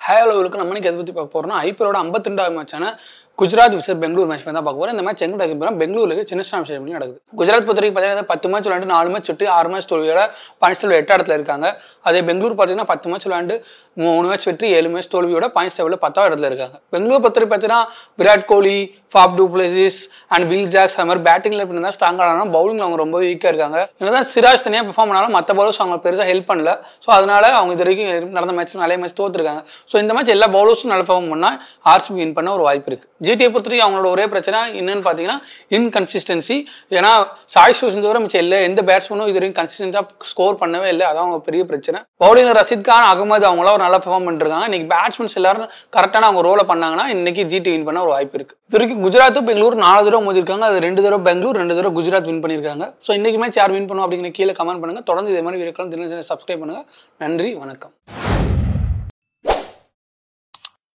hair லெவலுக்கு நம்ம இன்னைக்கு எதை பற்றி பார்க்க போகிறோம்னா ஐபிஎலோட ஐம்பத்தி ரெண்டாவது மேட்சான குஜராத் விசர் பெங்களூர் மேட்ச் தான் பார்க்க போகிறோம் இந்த மேட்ச் எங்கே நடக்க போகிறோம் பெங்களூருக்கு சின்ன ஸ்டாம் ஸ்டேடியம் நடக்குது குஜராத் பொறுத்த வரைக்கும் பார்த்தீங்கன்னா பத்து மேட்ச் விளையாண்டு நாலு மேட்ச் விட்டு ஆறு மேட்ச் தோல்வியோட பாயிண்ட்ஸ் டேபிள் எட்டு இடத்துல இருக்காங்க அதே பெங்களூர் பார்த்தீங்கன்னா பத்து மேட்ச் விளையாண்டு மூணு மேட்ச் வெற்றி ஏழு மேட்ச் தோல்வியோட பாயிண்ட்ஸ் டேபிளில் பத்தாவது இடத்துல இருக்காங்க பெங்களூர் பொறுத்த வரைக்கும் பார்த்தீங்கன்னா Virat Kohli Faf du Plessis and Will Jacks அது மாதிரி பேட்டிங்கில் இப்படி தான் ஸ்ட்ராங் ஆனாலும் பவுலிங்கில் அவங்க ரொம்ப வீக்காக இருக்காங்க என்னதான் சிராஜ் தனியாக பெர்ஃபார்ம் பண்ணாலும் மற்ற பவுலர்ஸ் அவங்க பெருசாக ஹெல்ப் பண்ணல ஸோ அதனால அவங்க இது வரைக்கும் நடந்த மேட்ச் நிறைய மேட்ச் தோத்துருக்காங்க ஸோ இந்த மேட்ச் எல்லா பவுலர்ஸும் நல்ல பெர்ஃபார்ம் பண்ணால் ஆர்சிபி வின் பண்ண ஒரு வாய்ப்பு இருக்குது ஜிடிஏ பொறுத்த வரைக்கும் அவங்களோட ஒரே பிரச்சனை என்னன்னு பார்த்தீங்கன்னா இன்கன்சிஸ்டன்சி ஏன்னா சாய் சுஷன் தவிர மிச்சம் இல்லை எந்த பேட்ஸ்மேனும் இது வரைக்கும் கன்சிஸ்டன்ட்டாக ஸ்கோர் பண்ணவே இல்லை அதான் அவங்க பெரிய பிரச்சனை பவுலிங் ரஷித் கான் அகமது அவங்களாம் ஒரு நல்ல பெர்ஃபார்ம் பண்ணிருக்காங்க இன்னைக்கு பேட்ஸ்மேன்ஸ் எல்லாரும் கரெக்டான அவங்க ரோலை பண்ணாங்கன்னா இன்னைக்கு ஜிடி வின் பண்ண ஒரு வாய்ப்பு இருக்கு இது வரைக்கும் குஜராத்தும் பெங்களூர் நாலு தடவை மோதிருக்காங்க அது ரெண்டு தடவை பெங்களூர் ரெண்டு தடவை குஜராத் வின் பண்ணியிருக்காங்க ஸோ இன்னைக்கு மேட்ச் யார் வின் பண்ணும் அப்படிங்கிற கீழே கமெண்ட் பண்ணுங்க தொடர்ந்து இதே மாதிரி வீடியோக்களும் தினசரி சப்ஸ்கிரைப் பண்ணுங்க நன்றி வணக்கம்